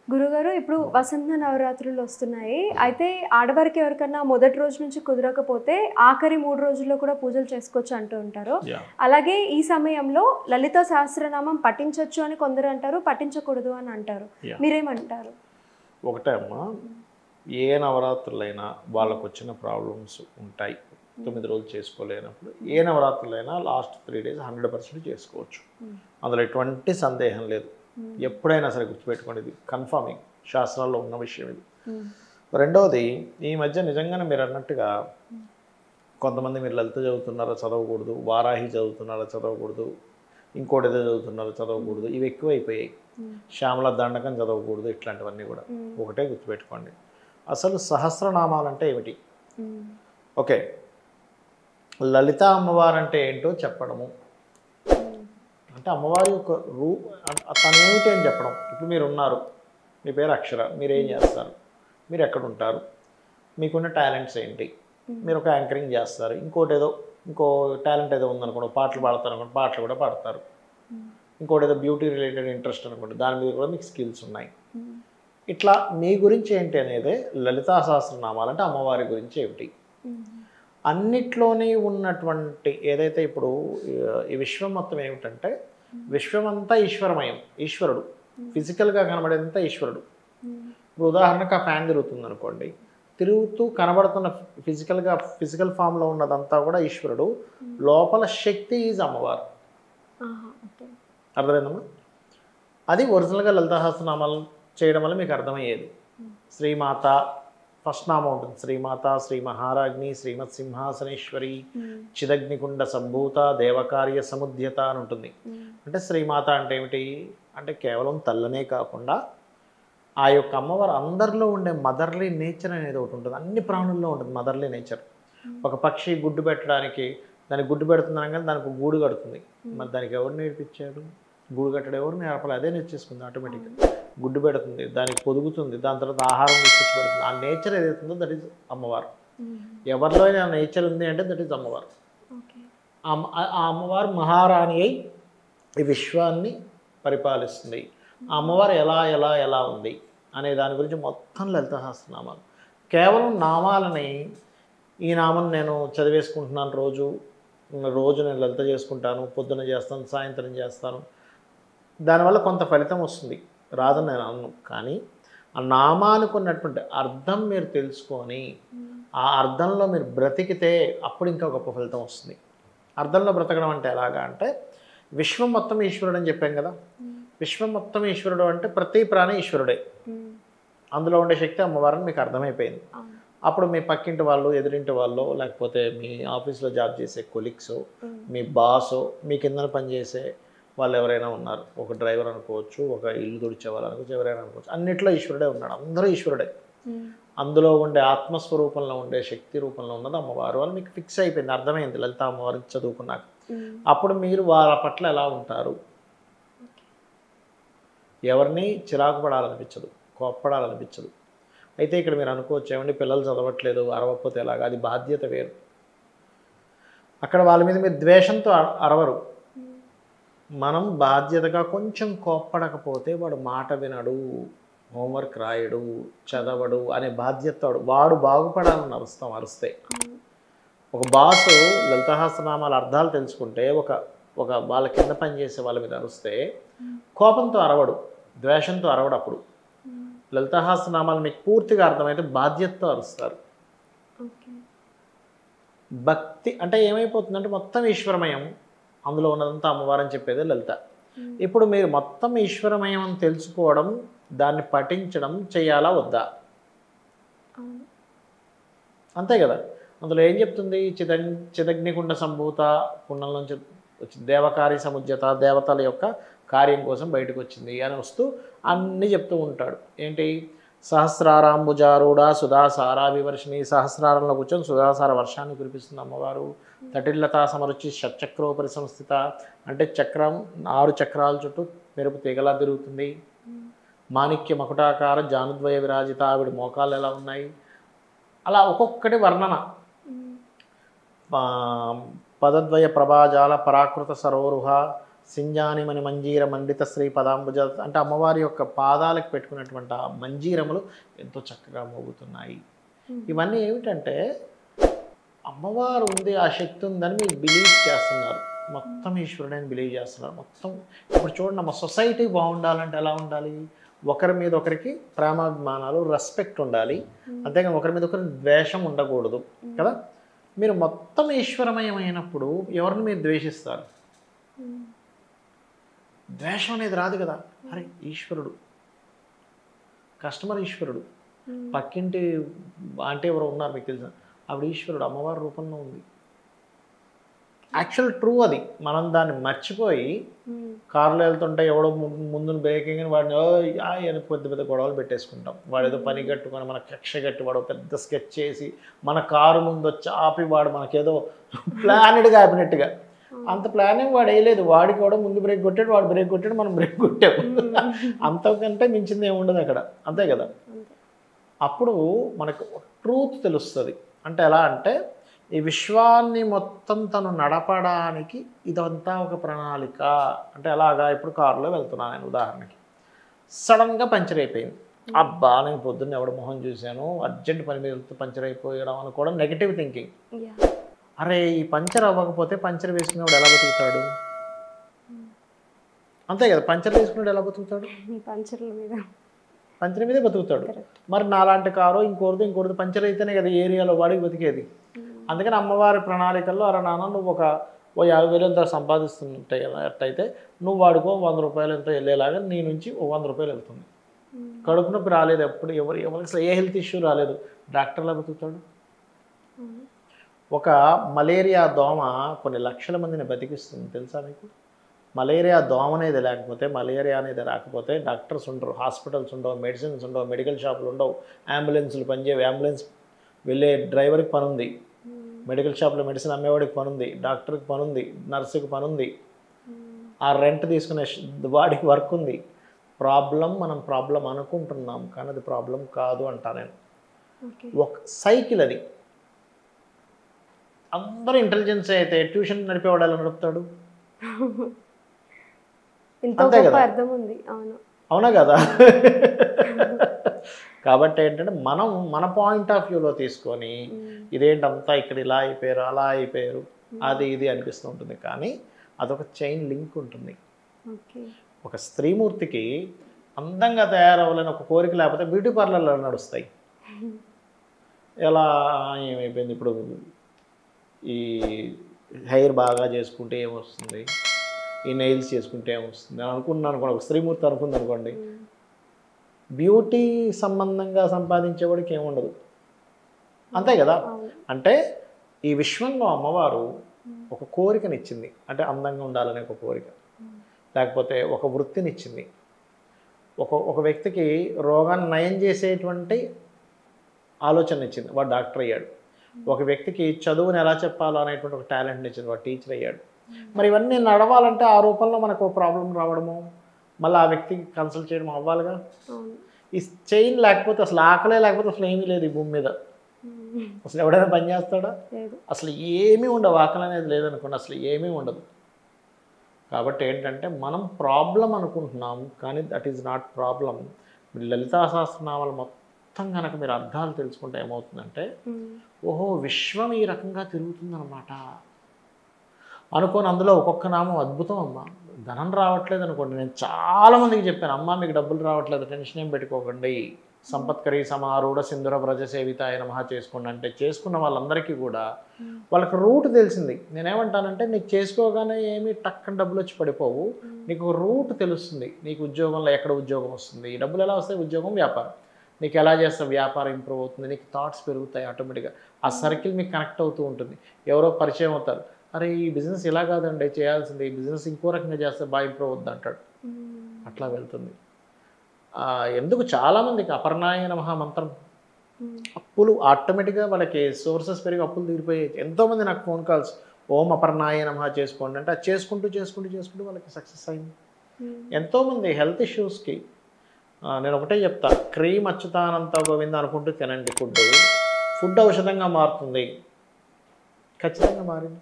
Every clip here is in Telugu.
గురుగారు ఇప్పుడు వసంత నవరాత్రులు వస్తున్నాయి అయితే ఆడవారికి ఎవరికన్నా మొదటి రోజు నుంచి కుదరకపోతే ఆఖరి మూడు రోజుల్లో కూడా పూజలు చేసుకోవచ్చు అంటూ ఉంటారు యా అలాగే ఈ సమయంలో లలిత సహస్రనామం పఠించవచ్చు అని కొందరు అంటారు పఠించకూడదు అని అంటారు Yeah. మీరేమంటారు ఒకటే అమ్మా ఏ నవరాత్రులైనా వాళ్ళకు వచ్చిన ప్రాబ్లమ్స్ ఉంటాయి తొమ్మిది రోజులు చేసుకోలేనప్పుడు ఏ నవరాత్రులైనా last three days hundred percent చేసుకోవచ్చు Hmm. అందులో ఎటువంటి సందేహం లేదు Hmm. ఎప్పుడైనా సరే గుర్తుపెట్టుకోండి ఇది కన్ఫర్మింగ్ శాస్త్రాల్లో ఉన్న విషయం ఇది Hmm. రెండవది ఈ మధ్య నిజంగానే మీరు అన్నట్టుగా కొంతమంది మీరు లలిత చదువుతున్నారో చదవకూడదు వారాహి చదువుతున్నారో చదవకూడదు ఇంకోటి ఏదో చదువుతున్నారో చదవకూడదు ఇవి ఎక్కువైపోయాయి Hmm. శ్యామల దండకం చదవకూడదు ఇట్లాంటివన్నీ కూడా Hmm. ఒకటే గుర్తుపెట్టుకోండి అసలు సహస్రనామాలంటే ఏమిటి Hmm. ఓకే లలిత అమ్మవారు అంటే ఏంటో చెప్పడము Hmm. అంటే అమ్మవారి యొక్క రూ అ- తను ఏమిటి అని చెప్పడం ఇప్పుడు మీరు ఉన్నారు మీ పేరు అక్షర మీరు ఏం చేస్తారు మీరు ఎక్కడ ఉంటారు మీకున్న టాలెంట్స్ ఏంటి మీరు ఒక యాంకరింగ్ చేస్తారు ఇంకోటి ఏదో ఇంకో టాలెంట్ ఏదో ఉందనుకోండి పాటలు పాడతారు అనుకోండి పాటలు కూడా పాడతారు Hmm. ఇంకోటి ఏదో బ్యూటీ రిలేటెడ్ ఇంట్రెస్ట్ అనుకోండి దాని మీద కూడా మీకు స్కిల్స్ ఉన్నాయి Hmm. ఇట్లా మీ గురించి ఏంటి అనేది లలితా సహస్రనామాలు అంటే అమ్మవారి గురించి ఏమిటి Hmm. అన్నిట్లోనే ఉన్నటువంటి ఏదైతే ఇప్పుడు ఆ, ఈ విశ్వం మొత్తం ఏమిటంటే విశ్వమంతా ఈశ్వరమయం ఈశ్వరుడు ఫిజికల్గా కనబడేదంతా ఈశ్వరుడు Hmm. ఇప్పుడు ఉదాహరణకు ఆ ఫ్యాన్ తిరుగుతుంది అనుకోండి తిరుగుతూ కనబడుతున్న ఫిజికల్గా ఫిజికల్ ఫామ్లో ఉన్నదంతా కూడా ఈశ్వరుడు లోపల శక్తి ఈజ్ అమ్మవారు ఆహా, okay. అర్థమైందమ్మా అది ఒరిజినల్గా లలితాసహస్రనామాలు చేయడం వల్ల మీకు అర్థమయ్యేది శ్రీమాత ఫస్ట్ నామం ఉంటుంది శ్రీమాత శ్రీ మహారాజ్ని శ్రీమత్ సింహాసనేశ్వరి Hmm. చిదగ్నికుండ సంభూత దేవకార్య సముద్యత అని ఉంటుంది Hmm. అంటే శ్రీమాత అంటే ఏమిటి అంటే కేవలం తల్లనే కాకుండా ఆ యొక్క అమ్మవారు అందరిలో ఉండే మదర్లీ నేచర్ అనేది ఒకటి ఉంటుంది అన్ని ప్రాణుల్లో ఉంటుంది మదర్లీ నేచర్ ఒక పక్షి గుడ్డు పెట్టడానికి దానికి గుడ్డు పెడుతున్నాను కానీ దానికి ఒక గూడు కడుతుంది మరి దానికి ఎవరు నేర్పించాడు గూడు కట్టడం ఎవరు నేర్పాలి అదే నేర్చేసుకుంది ఆటోమేటిక్గా గుడ్డు పెడుతుంది దానికి పొదుగుతుంది దాని తర్వాత ఆహారం తీసుకొచ్చి పెడుతుంది ఆ నేచర్ ఏదైతే ఉందో దట్ ఈజ్ అమ్మవారు Hmm. ఎవరిలో అయినా నేచర్ ఉంది అంటే దట్ ఈజ్ అమ్మవారు Okay. ఆ అమ్మ- ఆ అమ్మవారు మహారాణి అయి ఈ విశ్వాన్ని పరిపాలిస్తుంది ఆ అమ్మవారు ఎలా ఎలా ఎలా ఉంది అనే దాని గురించి మొత్తం లలిత సహస్రనామాలు కేవలం నామాలని ఈ నామం నేను చదివేసుకుంటున్నాను రోజు రోజు నేను లలిత చేసుకుంటాను పొద్దున చేస్తాను సాయంత్రం చేస్తాను దానివల్ల కొంత ఫలితం వస్తుంది రాదని నేను అన్ను కానీ ఆ నామానికి ఉన్నటువంటి అర్థం మీరు తెలుసుకొని ఆ అర్థంలో మీరు బ్రతికితే అప్పుడు ఇంకా గొప్ప ఫలితం వస్తుంది అర్థంలో బ్రతకడం అంటే ఎలాగా అంటే విశ్వం మొత్తం ఈశ్వరుడు అని చెప్పాం కదా విశ్వం మొత్తం ఈశ్వరుడు అంటే ప్రతి ప్రాణి ఈశ్వరుడే Hmm. అందులో ఉండే శక్తి అమ్మవారిని మీకు అర్థమైపోయింది అవును. అప్పుడు మీ పక్కింటి వాళ్ళు ఎదురింటి వాళ్ళు లేకపోతే మీ ఆఫీస్లో జాబ్ చేసే కొలీగ్స్ Hmm. మీ బాసు మీ కిందన పనిచేసే వాళ్ళు ఎవరైనా ఉన్నారు ఒక డ్రైవర్ అనుకోవచ్చు ఒక ఇల్లు తుడిచే వాళ్ళు అనుకోవచ్చు ఎవరైనా అనుకోవచ్చు అన్నిట్లో ఈశ్వరుడే ఉన్నాడు అందరూ ఈశ్వరుడే Hmm. అందులో ఉండే ఆత్మస్వరూపంలో ఉండే శక్తి రూపంలో ఉన్నది అమ్మవారు వాళ్ళు మీకు ఫిక్స్ అయిపోయింది అర్థమైంది లలిత అమ్మవారిని చదువుకున్నాక Hmm. అప్పుడు మీరు వాళ్ళ పట్ల ఎలా ఉంటారు ఎవరిని చిరాకు పడాలనిపించదు కోప్పడాలనిపించదు అయితే ఇక్కడ మీరు అనుకోవచ్చు ఏమండి పిల్లలు చదవట్లేదు అరవకపోతే ఎలాగా అది బాధ్యత వేరు అక్కడ వాళ్ళ మీద మీరు ద్వేషంతో అర- అరవరు మనం బాధ్యతగా కొంచెం కోప్పడకపోతే వాడు మాట వినడు హోంవర్క్ రాయడు చదవడు అనే బాధ్యత వాడు వాడు బాగుపడాలని అరుస్తాం అరిస్తే అవును. ఒక బాసు లలితహాసనామాల అర్థాలు తెలుసుకుంటే ఒక ఒక వాళ్ళ కింద పనిచేసే వాళ్ళ మీద అరుస్తే కోపంతో అరవడు ద్వేషంతో అరవడు అప్పుడు Hmm. లలితహాసనామాలు మీకు పూర్తిగా అర్థమైతే బాధ్యతతో అరుస్తారు Okay. భక్తి అంటే ఏమైపోతుందంటే మొత్తం ఈశ్వరమయం అందులో ఉన్నదంతా అమ్మవారని చెప్పేదే లలిత Hmm. ఇప్పుడు మీరు మొత్తం ఈశ్వరమయం అని తెలుసుకోవడం దాన్ని పఠించడం చేయాలా వద్దా అవును. అంతే కదా అందులో ఏం చెప్తుంది చిదగ్ చిదగ్నికుండ సంభూత కుండం నుంచి వచ్చి దేవకారి సముద్యత దేవతల యొక్క కార్యం కోసం బయటకు వచ్చింది అని వస్తూ అన్నీ చెప్తూ ఉంటాడు ఏంటి సహస్రారాంబుజారూఢ సుధాసారాభివర్షిణి సహస్రారంలో కూర్చొని సుధాసార వర్షాన్ని కురిపిస్తుంది అమ్మవారు తటిల్లతా సమరుచి షట్చక్రోపరి సంస్థిత అంటే చక్రం ఆరు చక్రాల చుట్టూ మెరుపు తీగలా తిరుగుతుంది Hmm. మాణిక్య మకుటాకార జానుద్వయ విరాజిత ఆవిడ మోకాలు ఎలా ఉన్నాయి అలా ఒక్కొక్కటి వర్ణన Hmm. ఆ, పదద్వయ ప్రభాజాల పరాకృత సరోరుహ సింజానిమని మంజీర మండిత శ్రీ పదాంబుజ అంటే అమ్మవారి యొక్క పాదాలకు పెట్టుకున్నటువంటి ఆ మంజీరములు ఎంతో చక్కగా మోగుతున్నాయి ఇవన్నీ ఏమిటంటే అమ్మవారు ఉంది ఆ శక్తి ఉందని మీరు బిలీవ్ చేస్తున్నారు మొత్తం ఈశ్వరుడని బిలీవ్ చేస్తున్నారు మొత్తం ఇప్పుడు చూడండి మా సొసైటీ బాగుండాలంటే ఎలా ఉండాలి ఒకరి మీద ఒకరికి ప్రేమాభిమానాలు రెస్పెక్ట్ ఉండాలి అంతేగాని ఒకరి మీద ఒకరి ద్వేషం ఉండకూడదు కదా మీరు మొత్తం ఈశ్వరమయమైనప్పుడు ఎవరిని మీరు ద్వేషిస్తారు ద్వేషం అనేది రాదు కదా అరే ఈశ్వరుడు కస్టమర్ ఈశ్వరుడు పక్కింటి అంటే ఎవరు ఉన్నారు మీకు తెలుసా ఆవిడ ఈశ్వరుడు అమ్మవారి రూపంలో ఉంది యాక్చువల్ ట్రూ అది మనం దాన్ని మర్చిపోయి కారులో వెళ్తుంటే ఎవడో ము- ముందు బ్రేకింగ్ అని వాడిని "ఓయ్, ఆయ్" అని పెద్ద పెద్ద గొడవలు పెట్టేసుకుంటాం వాడు ఏదో పని కట్టుకొని మన కక్ష కట్టి వాడు పెద్ద స్కెచ్ చేసి మన కారు ముందు వచ్చి ఆపి వాడు మనకేదో ప్లానెడ్గా ఆపినట్టుగా అంత ప్లానింగ్ వాడు వేయలేదు వాడికి కూడా ముందు బ్రేక్ కొట్టాడు వాడు బ్రేక్ కొట్టాడు మనం బ్రేక్ కొట్టాము అంతకంటే మించింది ఏమి ఉండదు అక్కడ అంతే కదా అప్పుడు మనకు ట్రూత్ తెలుస్తుంది అంటే ఎలా అంటే ఈ విశ్వాన్ని మొత్తం తను నడపడానికి ఇదంతా ఒక ప్రణాళిక అంటే ఎలాగా ఇప్పుడు కారులో వెళ్తున్నాను నేను ఉదాహరణకి సడన్గా పంచర్ అయిపోయింది అబ్బా నేను పొద్దున్న ఎవడ మొహం చూశాను అర్జెంట్ పని మీద వెళ్తూ పంచర్ అయిపోయడం అనుకోవడం నెగిటివ్ థింకింగ్ అరే ఈ పంచర్ అవ్వకపోతే పంచర్ వేసుకునేవాడు ఎలా బతుకుతాడు అంతే కదా పంచర్ వేసుకునేవాడు ఎలా బతుకుతాడు పంచర్ల మీద పంచర్ మీదే బతుకుతాడు కరెక్ట్ మరి నాలాంటి కారు ఇంకోరిది ఇంకోరిది పంచర్ అయితేనే కదా ఈ ఏరియాలో వాడికి బతికేది అందుకని అమ్మవారి ప్రణాళికల్లో అరే నాన్న నువ్వు ఒక ఓ యాభై వేలు ఎంత సంపాదిస్తుంటే అట్టయితే నువ్వు వాడుకో వంద రూపాయలు ఎంతో వెళ్ళేలాగా నీ నుంచి ఓ వంద రూపాయలు వెళ్తుంది కడుపు నొప్పి రాలేదు ఎప్పుడు ఎవరు ఎవరికి అసలు ఏ హెల్త్ ఇష్యూ రాలేదు డాక్టర్లా బతుకుతాడు ఒక మలేరియా దోమ కొన్ని లక్షల మందిని బతికిస్తుంది తెలుసా మీకు మలేరియా దోమ అనేది లేకపోతే మలేరియా అనేది రాకపోతే డాక్టర్స్ ఉండరు హాస్పిటల్స్ ఉండవు మెడిసిన్స్ ఉండవు మెడికల్ షాపులు ఉండవు అంబులెన్స్లు పనిచేయవు అంబులెన్స్ వెళ్ళే డ్రైవర్కి పని ఉంది మెడికల్ షాప్లో మెడిసిన్ అమ్మేవాడికి పని ఉంది డాక్టర్కి పని ఉంది నర్సుకి పని ఉంది ఆ రెంట్ తీసుకునే ష్- వాడికి వర్క్ ఉంది ప్రాబ్లం మనం ప్రాబ్లం అనుకుంటున్నాం కానీ అది ప్రాబ్లం కాదు అంటా నేను ఓకే ఒక సైకిల్ అది అందరూ ఇంటెలిజెన్స్ అయితే ట్యూషన్ నడిపేవాడు ఎలా నడుపుతాడు ఎంతో అంతే గొప్ప కదా. అర్థం ఉంది అవును అవునా కదా కాబట్టి ఏంటంటే మనం మన పాయింట్ ఆఫ్ వ్యూలో తీసుకొని ఇదేంటంతా ఇక్కడ ఇలా అయిపోయారు అలా అయిపోయారు అది ఇది అనిపిస్తూ ఉంటుంది కానీ అదొక చైన్ లింక్ ఉంటుంది ఓకే ఒక స్త్రీమూర్తికి అందంగా తయారవ్వాలని ఒక కోరిక లేకపోతే బ్యూటీ పార్లర్లో నడుస్తాయి ఎలా ఏమైపోయింది ఇప్పుడు ఈ హెయిర్ బాగా చేసుకుంటే ఏమొస్తుంది ఈ నెయిల్స్ చేసుకుంటే ఏమొస్తుంది అని అనుకున్నాను అనుకోండి ఒక స్త్రీమూర్తి అనుకుంది అనుకోండి బ్యూటీ సంబంధంగా సంపాదించేవాడికి ఏముండదు అంతే కదా అవును అంటే ఈ విశ్వంలో అమ్మవారు ఒక కోరికనిచ్చింది అంటే అందంగా ఉండాలనే ఒక కోరిక లేకపోతే ఒక వృత్తినిచ్చింది ఒక ఒక వ్యక్తికి రోగాన్ని నయం చేసేటువంటి ఆలోచన ఇచ్చింది వాడు డాక్టర్ అయ్యాడు ఒక వ్యక్తికి చదువుని ఎలా చెప్పాలో అనేటువంటి ఒక టాలెంట్ని ఇచ్చింది వాడు టీచర్ అయ్యాడు మరి ఇవన్నీ నడవాలంటే ఆ రూపంలో మనకు ఒక ప్రాబ్లం రావడము మళ్ళీ ఆ వ్యక్తికి కన్సల్ట్ చేయడం అవ్వాలిగా అవును ఈ చైన్ లేకపోతే అసలు ఆకలే లేకపోతే అసలు ఏమీ లేదు ఈ భూమి మీద అసలు ఎవడైనా పని చేస్తాడా లేదు అసలు ఏమీ ఉండవు ఆకలి అనేది లేదనుకోండి అసలు ఏమీ ఉండదు కాబట్టి ఏంటంటే మనం ప్రాబ్లం అనుకుంటున్నాం కానీ that is not problem Lalitha సహస్రనామాలు మొత్తం కనుక మీరు అర్థాలు తెలుసుకుంటే ఏమవుతుందంటే ఓహో విశ్వం ఈ రకంగా తిరుగుతుందన్నమాట అనుకోని అందులో ఒక్కొక్క నామం అద్భుతం అమ్మ ధనం రావట్లేదు అనుకోండి నేను చాలా మందికి చెప్పాను అమ్మ మీకు డబ్బులు రావట్లేదు టెన్షన్ ఏం పెట్టుకోకండి సంపత్కరి సమారూఢ సింధుర వ్రజ సేవిత ఆయన మహా చేసుకోండి అంటే చేసుకున్న వాళ్ళందరికీ కూడా వాళ్ళకి రూట్ తెలిసింది నేనేమంటానంటే నీకు చేసుకోగానే ఏమీ టక్కన డబ్బులు వచ్చి పడిపోవు నీకు ఒక రూట్ తెలుస్తుంది నీకు ఉద్యోగంలో ఎక్కడ ఉద్యోగం వస్తుంది ఈ డబ్బులు ఎలా వస్తాయి ఉద్యోగం వ్యాపారం నీకు ఎలా చేస్తావు వ్యాపారం ఇంప్రూవ్ అవుతుంది నీకు థాట్స్ పెరుగుతాయి ఆటోమేటిక్గా ఆ సర్కిల్ మీకు కనెక్ట్ అవుతూ ఉంటుంది ఎవరో పరిచయం అవుతారు అరే ఈ బిజినెస్ ఇలా కాదండి చేయాల్సింది ఈ బిజినెస్ ఇంకో రకంగా చేస్తే బాగా ఇంప్రూవ్ అవుద్ది అంటాడు అట్లా వెళ్తుంది ఆ, ఎందుకు చాలామందికి అపర్ణాయ నమః మంత్రం అప్పులు ఆటోమేటిక్గా వాళ్ళకి సోర్సెస్ పెరిగి అప్పులు తీరిపోయాయి ఎంతోమంది నాకు ఫోన్ కాల్స్ ఓం అపర్ణాయ నమః చేసుకోండి అంటే అది చేసుకుంటూ చేసుకుంటూ చేసుకుంటూ వాళ్ళకి సక్సెస్ అయింది ఎంతోమంది హెల్త్ ఇష్యూస్కి నేను ఒకటే చెప్తా క్రీమ్ అచ్యుతానంత గోవింద అనుకుంటూ తినండి ఫుడ్ ఫుడ్ ఔషధంగా మారుతుంది ఖచ్చితంగా మారింది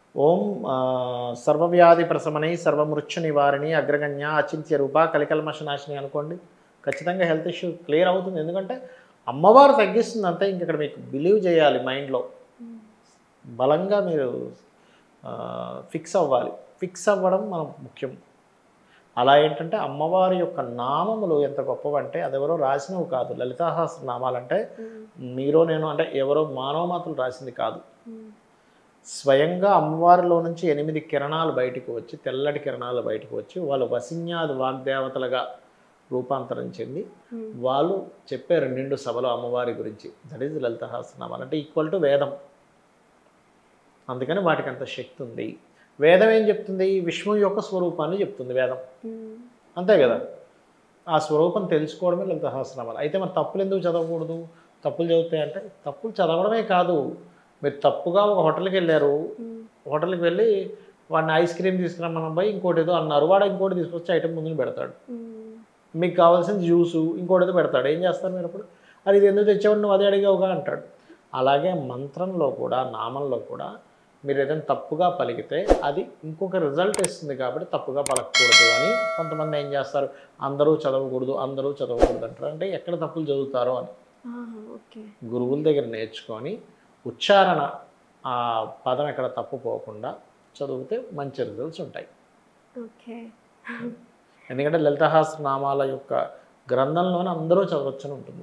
ఓం ఆ, సర్వవ్యాధి ప్రశమని సర్వమృత్యు నివారిణి అగ్రగణ్య అచింత్య రూప కలికల్మషనాశిని అనుకోండి ఖచ్చితంగా హెల్త్ ఇష్యూ క్లియర్ అవుతుంది ఎందుకంటే అమ్మవారు తగ్గిస్తుంది అంతే ఇంక ఇక్కడ మీకు బిలీవ్ చేయాలి మైండ్లో బలంగా మీరు ఫిక్స్ అవ్వాలి ఫిక్స్ అవ్వడం మనం ముఖ్యం అలా ఏంటంటే అమ్మవారి యొక్క నామములు ఎంత గొప్పవంటే అదెవరో రాసినవి కాదు లలితాహాస నామాలంటే మీరో నేను అంటే ఎవరో మానవ మాతలు రాసింది కాదు స్వయంగా అమ్మవారిలో నుంచి ఎనిమిది కిరణాలు బయటకు వచ్చి తెల్లటి కిరణాలు బయటకు వచ్చి వాళ్ళు వసిన్యాది వాగ్దేవతలుగా రూపాంతరం చెంది వాళ్ళు చెప్పారు నిండు సభలో అమ్మవారి గురించి దట్ ఈజ్ లలితహాసనామాలు అంటే ఈక్వల్ టు వేదం అందుకని వాటికి అంత శక్తి ఉంది వేదం ఏం చెప్తుంది విశ్వం యొక్క స్వరూపాన్ని చెప్తుంది వేదం అంతే కదా ఆ స్వరూపం తెలుసుకోవడమే లలితహాసనామాలు అయితే మరి తప్పులు ఎందుకు చదవకూడదు తప్పులు చదివితే అంటే తప్పులు చదవడమే కాదు మీరు తప్పుగా ఒక హోటల్కి వెళ్ళారు హోటల్కి వెళ్ళి వాడిని ఐస్ క్రీమ్ తీసుకురమ్మని పోయి ఇంకోటి ఏదో అన్నారు వాడు ఇంకోటి తీసుకొచ్చి ఐటమ్ ముందు పెడతాడు మీకు కావాల్సిన జ్యూసు ఇంకోటి ఏదో పెడతాడు ఏం చేస్తారు మీరు అప్పుడు అది ఇది ఎందుకు తెచ్చావు నువ్వు అదే అడిగావుగా అంటాడు అలాగే మంత్రంలో కూడా నామంలో కూడా మీరు ఏదైనా తప్పుగా పలికితే అది ఇంకొక రిజల్ట్ ఇస్తుంది కాబట్టి తప్పుగా పలకకూడదు అని కొంతమంది ఏం చేస్తారు అందరూ చదవకూడదు అందరూ చదవకూడదు అంటారు అంటే ఎక్కడ తప్పులు చదువుతారో అని ఓకే గురువుల దగ్గర నేర్చుకొని ఉచ్చారణ ఆ పదం ఎక్కడ తప్పు పోకుండా చదివితే మంచి రిజల్ట్స్ ఉంటాయి ఓకే ఎందుకంటే లలితహాస నామాల యొక్క గ్రంథంలోనే అందరూ చదవచ్చని ఉంటుంది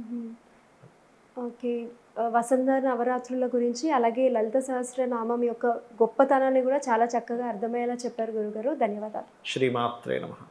ఓకే ఆ, వసంత నవరాత్రుల గురించి అలాగే లలిత సహస్రనామం యొక్క గొప్పతనాన్ని కూడా చాలా చక్కగా అర్థమయ్యేలా చెప్పారు గురుగారు ధన్యవాదాలు శ్రీమాత్రే నమః